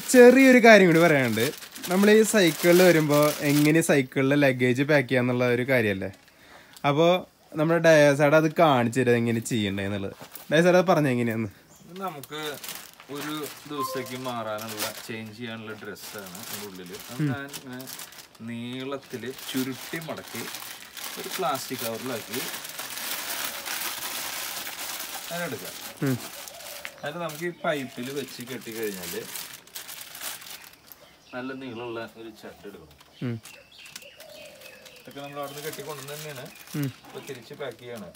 ചെറിയൊരു കാര്യം കൂടി പറയാനുണ്ട് നമ്മൾ ഈ സൈക്കിളിൽ വരുമ്പോൾ എങ്ങനെ സൈക്കിളിൽ ലഗേജ് പാക്ക് ചെയ്യാന്നുള്ള ഒരു കാര്യമല്ലേ അപ്പോൾ നമ്മുടെ ഡയസാഡ് അത് കാണിച്ചു തരാം എങ്ങനെ ചെയ്യണ്ടേ എന്നുള്ളത് ഡയസാഡ് അത് പറഞ്ഞ എങ്ങനെയാന്ന് ഇത് നമുക്ക് ഒരു ദിവസത്തേക്ക് മാറാനുള്ള ചേഞ്ച് ചെയ്യാനുള്ള ഡ്രസ്സാണ് അതിൻ്റെ ഉള്ളിൽ അത് ഞാൻ ഇങ്ങനെ നീളത്തിൽ ചുരുട്ടി മടക്കി ഒരു പ്ലാസ്റ്റിക് കവറിലാക്കി അതിനെടുക്കാം ഉം. അതിന് നമുക്ക് ഈ പൈപ്പിൽ വെച്ച് കെട്ടി കഴിഞ്ഞാൽ നല്ല നീളമുള്ള ഒരു ചട്ട് എടുക്കണം ഉം. ഇതൊക്കെ നമ്മൾ അവിടെ നിന്ന് കെട്ടിക്കൊണ്ടു തന്നെയാണ് ഉം. ഇപ്പൊ തിരിച്ച് പാക്ക് ചെയ്യണം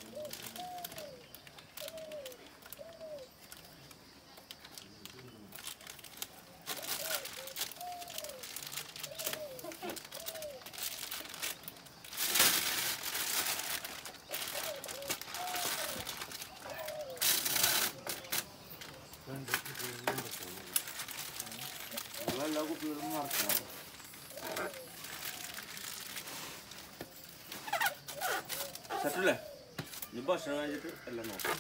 സെറ്റല്ലേ ഇനി ഭക്ഷണം കഴിച്ചിട്ട് എല്ലാം നോക്കാം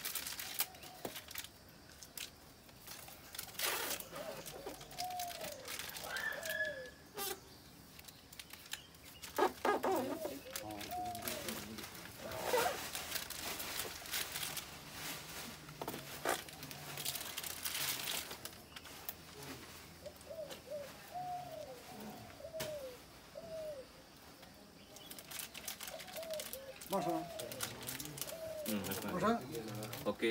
ഓക്കെ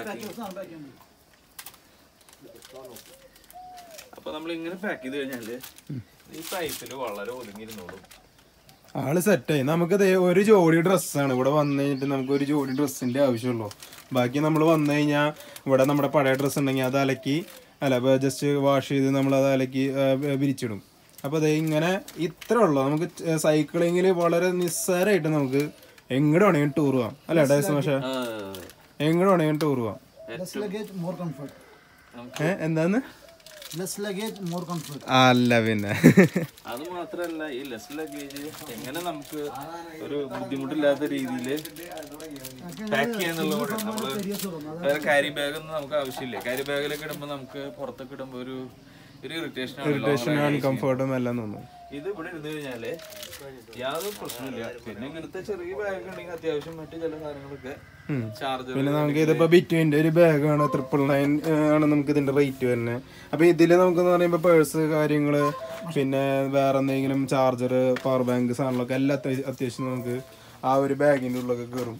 അപ്പൊ നമ്മൾ ഇങ്ങനെ പാക്ക് ചെയ്ത് കഴിഞ്ഞാല് ഈ പൈപ്പിൽ വളരെ ഒതുങ്ങിയിരുന്നോളും ആള് സെറ്റായി നമുക്ക് ദേ ഒരു ജോഡി ഡ്രസ്സാണ് ഇവിടെ വന്നു കഴിഞ്ഞിട്ട് നമുക്ക് ഒരു ജോഡി ഡ്രസ്സിന്റെ ആവശ്യമുള്ളൂ ബാക്കി നമ്മൾ വന്നു കഴിഞ്ഞാൽ ഇവിടെ നമ്മുടെ പഴയ ഡ്രസ്സ് ഉണ്ടെങ്കിൽ അത് അലക്കി അല്ല ജസ്റ്റ് വാഷ് ചെയ്ത് നമ്മൾ അത് അലക്കി ആ, വിരിച്ചിടും അപ്പോൾ അത് ഇങ്ങനെ ഇത്ര ഉള്ളൂ നമുക്ക് സൈക്ലിങ്ങിൽ വളരെ നിസ്സാരമായിട്ട് നമുക്ക് എങ്ങോട്ട് വേണമെങ്കിലും ടൂർ പോവാം അല്ല ഡേസ് പക്ഷേ എങ്ങോട്ട് വേണമെങ്കിലും ടൂർ പോവാം Less luggage, more comfort. ഏ എന്താന്ന് Less luggage, more comfort. അല്ല പിന്നെ അത് മാത്രല്ല ഈ ലെസ് ലഗേജ് എങ്ങനെ നമുക്ക് ഒരു ബുദ്ധിമുട്ടില്ലാത്ത രീതിയിൽ പാക്ക് ചെയ്യാന്നുള്ള കൂടെ നമ്മള് വേറെ കാരി ബാഗ് ഒന്നും നമുക്ക് ആവശ്യമില്ല കാരി ബാഗിലൊക്കെ ഇടുമ്പോൾ നമുക്ക് പുറത്തൊക്കെ ഇടുമ്പോൾ ഒരു ഒരു ഇറിറ്റേഷൻ ഇറിറ്റേഷൻ അൺകംഫർട്ടും എല്ലാം തോന്നും ഇത് ഇവിടെ ഇരുന്ന് കഴിഞ്ഞാല് യാതൊരു പ്രശ്നമില്ല പിന്നെ ഇങ്ങനത്തെ ചെറിയ ബാഗ് ഉണ്ടെങ്കിൽ അത്യാവശ്യം മറ്റു ചില സാധനങ്ങളൊക്കെ ചാർജർ പിന്നെ നമുക്ക് ഇതിപ്പോ ബിറ്റ്വിന്റെ ഒരു ബാഗാണ് ട്രിപ്പിൾ നയൻ ആണ് നമുക്ക് ഇതിന്റെ റേറ്റ് വരുന്നത് അപ്പൊ ഇതില് നമുക്ക് എന്ന് പറയുമ്പോ പേഴ്സ് കാര്യങ്ങള് പിന്നെ വേറെ എന്തെങ്കിലും ചാർജർ പവർ ബാങ്ക് സാധനങ്ങളൊക്കെ എല്ലാം അത്യാവശ്യം അത്യാവശ്യം നമുക്ക് ആ ഒരു ബാഗിന്റെ ഉള്ളൊക്കെ കയറും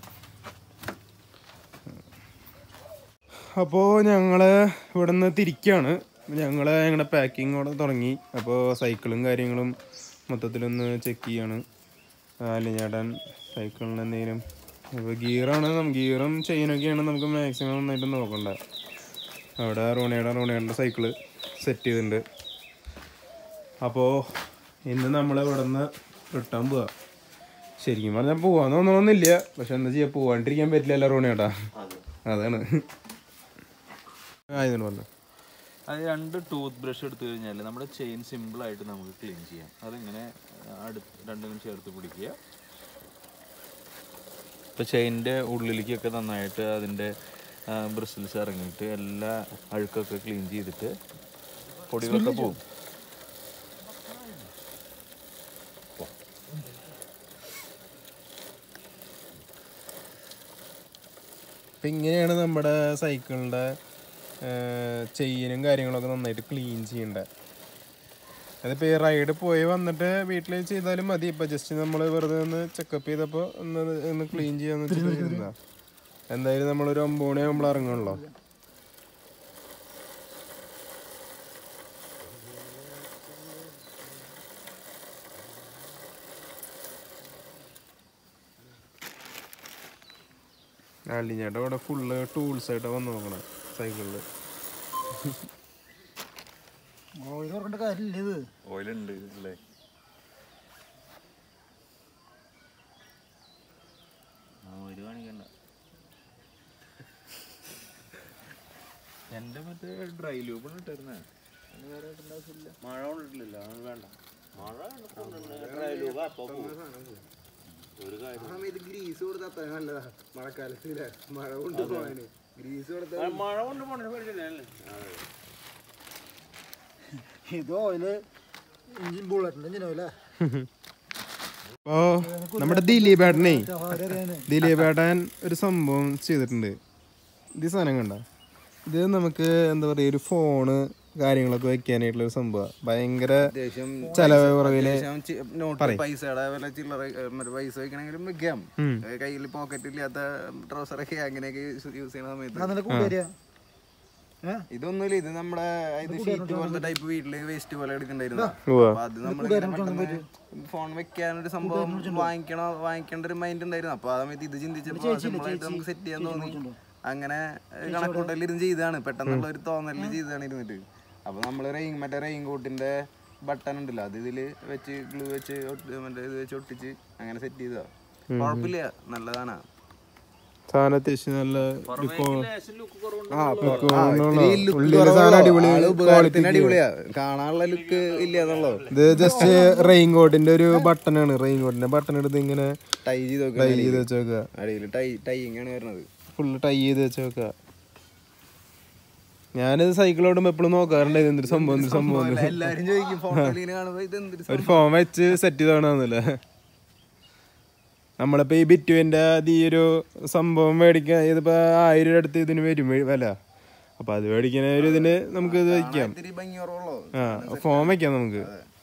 അപ്പോൾ ഞങ്ങള് ഇവിടുന്ന് തിരിക്കാണ് ഞങ്ങൾ ഞങ്ങളുടെ പാക്കിംഗ് അവിടെ തുടങ്ങി അപ്പോൾ സൈക്കിളും കാര്യങ്ങളും മൊത്തത്തിലൊന്ന് ചെക്ക് ചെയ്യാണ് അലിഞ്ഞേട്ടൻ സൈക്കിളിന് എന്തെങ്കിലും അപ്പോൾ ഗിയറാണ് ഗിയറും ചെയിനൊക്കെയാണ് നമുക്ക് മാക്സിമം നന്നായിട്ട് നോക്കണ്ടത് അവിടെ റോണിയുടെ റോണിയുടെ സൈക്കിള് സെറ്റ് ചെയ്തിട്ടുണ്ട് അപ്പോൾ ഇന്ന് നമ്മൾ ഇവിടെ നിന്ന് റിട്ടേൺ പോവാ ശരിക്കും പറഞ്ഞാൽ പോവാന്ന് തോന്നണമെന്നില്ല പക്ഷെ എന്താ ചെയ്യാ പോവാണ്ടിരിക്കാൻ പറ്റില്ലല്ലോ റോണിയേട്ടാ അതാണ് ആയതുകൊണ്ട് പറഞ്ഞു അത് രണ്ട് ടൂത്ത് ബ്രഷ് എടുത്തു കഴിഞ്ഞാൽ നമ്മുടെ ചെയിൻ സിമ്പിൾ ആയിട്ട് നമുക്ക് ക്ലീൻ ചെയ്യാം അതിങ്ങനെ അടുത്ത് രണ്ടിനും ചേർത്ത് പിടിക്കുക ഇപ്പോൾ ചെയിൻ്റെ ഉള്ളിലേക്കൊക്കെ നന്നായിട്ട് അതിൻ്റെ ബ്രിസിൽസ് ഇറങ്ങിയിട്ട് എല്ലാ അഴുക്കൊക്കെ ക്ലീൻ ചെയ്തിട്ട് പൊടികളൊക്കെ പോകും അപ്പം ഇങ്ങനെയാണ് നമ്മുടെ സൈക്കിളിൻ്റെ ചെയിനും കാര്യങ്ങളൊക്കെ നന്നായിട്ട് ക്ലീൻ ചെയ്യേണ്ടത് അതിപ്പോൾ ഈ റൈഡ് പോയി വന്നിട്ട് വീട്ടിൽ ചെയ്താലും മതി ഇപ്പം ജസ്റ്റ് നമ്മൾ വെറുതെ ഒന്ന് ചെക്കപ്പ് ചെയ്തപ്പോൾ ഒന്ന് അത് ഒന്ന് ക്ലീൻ ചെയ്യാന്ന് വെച്ചിട്ട് ഇരുന്നാ എന്തായാലും നമ്മളൊരു ഒമ്പത് മണിയാകുമ്പോൾ ഇറങ്ങണല്ലോ അല്ലിഞ്ഞേട്ടാ ഇവിടെ ഫുള്ള് ടൂൾസ് ആയിട്ടാ വന്ന് നോക്കണേ സൈക്കിളില് ഓയിൽ ഓർക്കേണ്ട കാര്യമില്ല ഇത് ഓയിലുണ്ട് അല്ലേ ഒരു കാണിക്കണ്ട എൻ്റെ മറ്റേ ഡ്രൈ ലൂബാണ് ഇട്ടിരുന്നത് അതിന് വേറെ ഇടേണ്ട ആവശ്യമില്ല മഴ കൊണ്ടിട്ടില്ല അത് വേണ്ട മഴ രൂപ അപ്പൊ ഒരു കാര്യം ഇത് ഗ്രീസ് കൊടുത്താൽ അത്ര നല്ലതാ മഴക്കാലത്ത് മഴ കൊണ്ട് പോവാന് ഗ്രീസ് കൊടുത്താൽ ആ, മഴ കൊണ്ട് പോണ പേടിച്ചില്ലേ ഇത് ഓയില് എഞ്ചിൻ ബുള്ളറ്റിന്റെ എഞ്ചിൻ ഓയിലാ അപ്പോ നമ്മുടെ ദിലീപേട്ടനെ അറിയാന് ദിലീപേട്ടൻ ഒരു സംഭവം ചെയ്തിട്ടുണ്ട് ഇത് ഈ സാധനം കണ്ട ഇത് നമുക്ക് എന്താ പറയാ ഒരു ഫോണ് കാര്യങ്ങളൊക്കെ വെക്കാനായിട്ടുള്ള ഒരു സംഭവം ഭയങ്കര അത്യാവശ്യം ചെലവ് കുറവില് അത്യാവശ്യം ചി- നോട്ട് പൈസയുടെ വല്ല ചില്ലറ ഏ, മറ്റേ പൈസ വെക്കണമെങ്കിലും വെക്കാം ഉം. ഏ, കയ്യിൽ പോക്കറ്റ് ഇല്ലാത്ത ട്രൗസറൊക്കെ അങ്ങനെയൊക്കെ യൂസ് ചെയ്യുന്ന സമയത്ത് അതിന്റെ കൂട്ടുകാരിയാ ഏ ഇതൊന്നുമില്ല ഇത് നമ്മുടെ ഇത് ഷീറ്റ് പോലത്തെ ടൈപ്പ് വീട്ടില് വേസ്റ്റ് പോലെ എടുക്കണ്ടായിരുന്നു ഉവ്വ. അപ്പൊ അത് നമ്മൾ ഫോൺ വെക്കാനൊരു സംഭവം വാങ്ങിക്കണോ വാങ്ങിക്കേണ്ട ഒരു മൈൻഡ് ഉണ്ടായിരുന്നു അപ്പൊ ആ സമയത്ത് ഇത് ചിന്തിച്ചപ്പോ simple ആയിട്ട് നമുക്ക് സെറ്റ് ചെയ്യാൻ തോന്നി അങ്ങനെ കണക്കൂട്ടലിൽ ഇരുന്ന് ചെയ്താണ് പെട്ടെന്നുള്ള ഒരു തോന്നലിൽ ചെയ്താണ് ഇരുന്നിട്ട് അപ്പൊ നമ്മള് റെയിൻ മറ്റേ റെയിൻ കോട്ടിന്റെ ബട്ടൺ ഉണ്ടല്ലോ അത് ഇതില് വെച്ച് ഗ്ലൂ വെച്ച് ഒട്ടി- മറ്റേ ഇത് വെച്ച് ഒട്ടിച്ച് അങ്ങനെ സെറ്റ് ചെയ്തതാ കുഴപ്പമില്ല നല്ലതാണ് സാധനം അത്യാവശ്യം നല്ല ഒരു കോ- ലേശം ലുക്ക് കുറവുണ്ട് ആ, ഉള്ളിലെ ഇത്തിരി look ഉള്ളിലെ കുറവാ. സാധനം അടിപൊളി ആള് quality ഉപകാരത്തിന് അടിപൊളിയാ കാണാനുള്ള ലുക്ക് ഇല്ല എന്നുള്ളത് ഇത് ജസ്റ്റ് റെയിൻ കോട്ടിന്റെ ഒരു ബട്ടണാണ് റെയിൻ കോട്ടിന്റെ ബട്ടൺ എടുത്ത് ഇങ്ങനെ ടൈ ചെയ്ത് ടൈ വെക്കാൻ ചെയ്ത് വെച്ച് വെക്കുക അടിയിൽ ടൈ ടൈയിങ് ആണ് വരുന്നത് ഫുള്ള് ടൈ ചെയ്ത് വെച്ച് വെക്കുക ഞാനിത് സൈക്കിൾ ഓടുമ്പോ എപ്പോഴും നോക്കാറുണ്ട് ഇത് എന്തൊരു സംഭവം എന്തൊരു സംഭവം എന്ന്. എല്ലാരും ചോദിക്കും ഫോട്ടോയിൽ കാണുമ്പോ ഇത് എന്തൊരു ഒരു ഫോം വെച്ച് സെറ്റ് ചെയ്താണെന്നല്ലേ നമ്മളിപ്പോ ഈ ബിറ്റുവിന്റെ അത് ഈ ഒരു സംഭവം മേടിക്കാൻ ഇതിപ്പോ ആയിരം രൂപ അടുത്ത് ഇതിന് വരും വേ- വില അപ്പൊ അത് മേടിക്കുന്ന ഒരു ഇതിന് നമുക്ക് ഇത് വയ്ക്കാം ഇത്തിരി ഭംഗി കുറവുള്ളൂ ആ ഫോം വെക്കാം നമുക്ക്